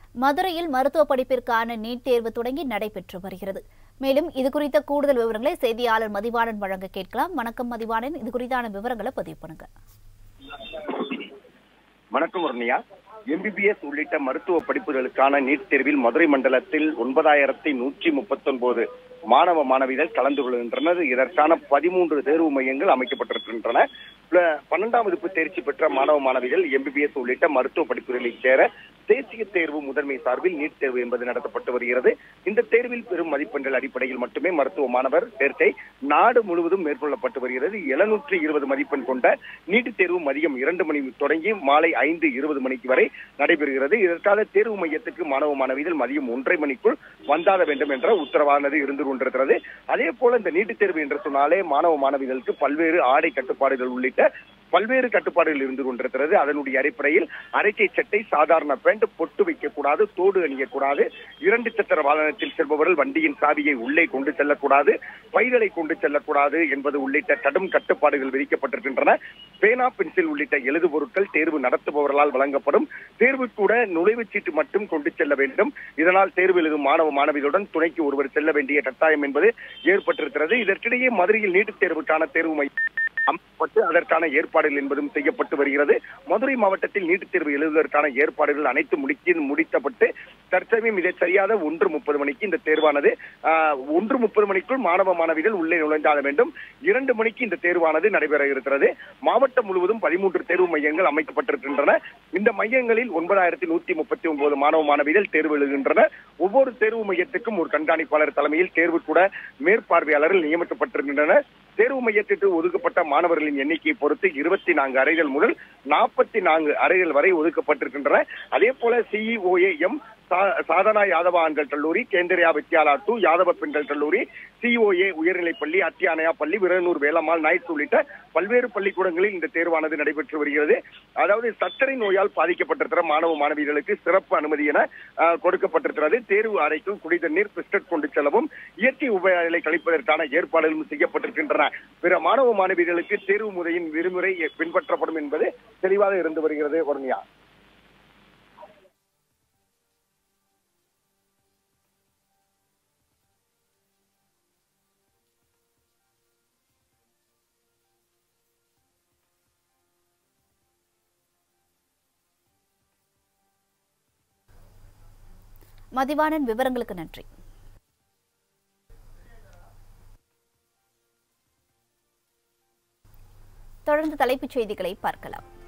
மதுரையில் மருத்துவ படிப்பிற்கான நீட் தேர்வு தொடங்கி நடைபெற்று வருகிறது மேலும் இது குறித்த கூடுதல் விவரங்களை செய்தியாளர் மதிவாணன் வழங்க கேட்கலாம் வணக்கம் மதிவாணன் இது குறித்தான விவரங்களை பதிவு பண்ணுங்க வணக்கம் வர்ணியா எம்பிபிஎஸ் உள்ளிட்ட மருத்துவ படிப்புகளுக்கான நீட் தேர்வில் மதுரை மண்டலத்தில் ஒன்பதாயிரத்தி நூற்றி முப்பத்தொன்பது மாணவ மாணவிகள் கலந்து கொள்கின்றனர் இதற்கான பதிமூன்று தேர்வு மையங்கள் அமைக்கப்பட்டிருக்கின்றன பிள- பன்னெண்டாம் வகுப்பு தேர்ச்சி பெற்ற மாணவ மாணவிகள் எம்பிபிஎஸ் உள்ளிட்ட மருத்துவ படிப்புகளில் சேர தேசிய தேர்வு முதன்மை சார்பில் நீட் தேர்வு என்பது நடத்தப்பட்டு வருகிறது இந்த தேர்வில் பெறும் மதிப்பெண்கள் அடிப்படையில் மட்டுமே மருத்துவ மாணவர் சேர்க்கை நாடு முழுவதும் மேற்கொள்ளப்பட்டு வருகிறது எழுநூற்றி இருபது மதிப்பெண் கொண்ட நீட் தேர்வு மதியம் இரண்டு மணி தொடங்கி மாலை ஐந்து இருபது மணிக்கு வரை நடைபெறுகிறது இதற்காக தேர்வு மையத்துக்கு மாணவ மாணவிகள் மதியம் ஒன்றரை மணிக்குள் வந்தாட வேண்டும் என்ற உத்தரவானது இருந்து கொண்டிருக்கிறது அதே போல இந்த நீட்டுத் தேர்வு என்று சொன்னாலே மாணவ மாணவிகளுக்கு பல்வேறு ஆடை கட்டுப்பாடுகள் உள்ளிட்ட பல்வேறு கட்டுப்பாடுகள் இருந்து கொண்டிருக்கிறது அதனுடைய அடிப்படையில் அரைக்கை சட்டை சாதாரண பேண்ட் பொட்டு வைக்கக்கூடாது தோடு அணியக்கூடாது இரண்டு சக்கர வாகனத்தில் செல்பவர்கள் வண்டியின் சாவியை உள்ளே கொண்டு செல்லக்கூடாது பைகளை கொண்டு செல்லக்கூடாது என்பது உள்ளிட்ட கடும் கட்டுப்பாடுகள் விதிக்கப்பட்டிருக்கின்றன பேனா பென்சில் உள்ளிட்ட எழுது பொருட்கள் தேர்வு நடத்துபவர்களால் வழங்கப்படும் தேர்வு கூட நுழைவுச் சீட்டு மட்டும் கொண்டு செல்ல வேண்டும் இதனால் தேர்வு எழுதும் மாணவ மாணவிகளுடன் துணைக்கு ஒருவர் செல்ல வேண்டிய கட்டாயம் என்பது ஏற்பட்டிருக்கிறது இதற்கிடையே மதுரையில் நீட்டுத் தேர்வுக்கான தேர்வு மையம் அமைக்கப்பட்டு அதற்கான ஏற்பாடுகள் என்பதும் செய்யப்பட்டு வருகிறது மதுரை மாவட்டத்தில் நீட்டுத் தேர்வு எழுதுவதற்கான ஏற்பாடுகள் அனைத்து முடிக்கி முடித்தப்பட்டு தற்சமயம் இதை சரியாக ஒன்று முப்பது மணிக்கு இந்த தேர்வானது ஆஹ், ஒன்று முப்பது மணிக்குள் மாணவ மாணவிகள் உள்ளே நுழைஞ்சாக வேண்டும் இரண்டு மணிக்கு இந்த தேர்வானது நடைபெற இருக்கிறது மாவட்டம் முழுவதும் பதிமூன்று தேர்வு மையங்கள் அமைக்கப்பட்டிருக்கின்றன இந்த மையங்களில் ஒன்பதாயிரத்தி நூத்தி முப்பத்தி ஒன்பது மாணவ மாணவிகள் தேர்வு எழுதுகின்றனர் ஒவ்வொரு தேர்வு மையத்துக்கும் ஒரு கண்காணிப்பாளர் தலைமையில் தேர்வு கூட மேற்பார்வையாளர்கள் நியமிக்கப்பட்டிருக்கின்றனர் தேர்வு மையத்திற்கு ஒதுக்கப்பட்ட மாணவர்களின் எண்ணிக்கையை பொறுத்து இருபத்தி நான்கு அறைகள் முதல் நாற்பத்தி நான்கு அறைகள் வரை ஒதுக்கப்பட்டிருக்கின்றன அதே போல சிஇஓஏ எம் சாதனா யாதவ ஆண்கள் கல்லூரி கேந்திரியா வித்யாலா டூ யாதவ பெண்கள் கல்லூரி சிஓஏ உயர்நிலைப்பள்ளி அத்தியானயா பள்ளி விரனூர் வேலம்மாள் நாய்ஸ் உள்ளிட்ட பல்வேறு பள்ளிக்கூடங்களில் இந்த தேர்வானது நடைபெற்று வருகிறது அதாவது சர்க்கரை நோயால் பாதிக்கப்பட்டிருக்கிற மாணவ மாணவிகளுக்கு சிறப்பு அனுமதி என ஆஹ், கொடுக்கப்பட்டிருக்கிறது தேர்வு அறைக்கும் குடி தண்ணீர் பிஸ்கட் கொண்டு செல்லவும் இயற்கை உபயோகளை கழிப்பதற்கான ஏற்பாடுகளும் செய்யப்பட்டிருக்கின்றன பிற மாணவ மாணவிகளுக்கு தேர்வு முறையின் விதிமுறை பின்பற்றப்படும் என்பது தெளிவாக இருந்து வருகிறது வர்ணியா மதிவாணன் விவரங்களுக்கு நன்றி தொடர்ந்து தலைப்புச் செய்திகளை பார்க்கலாம்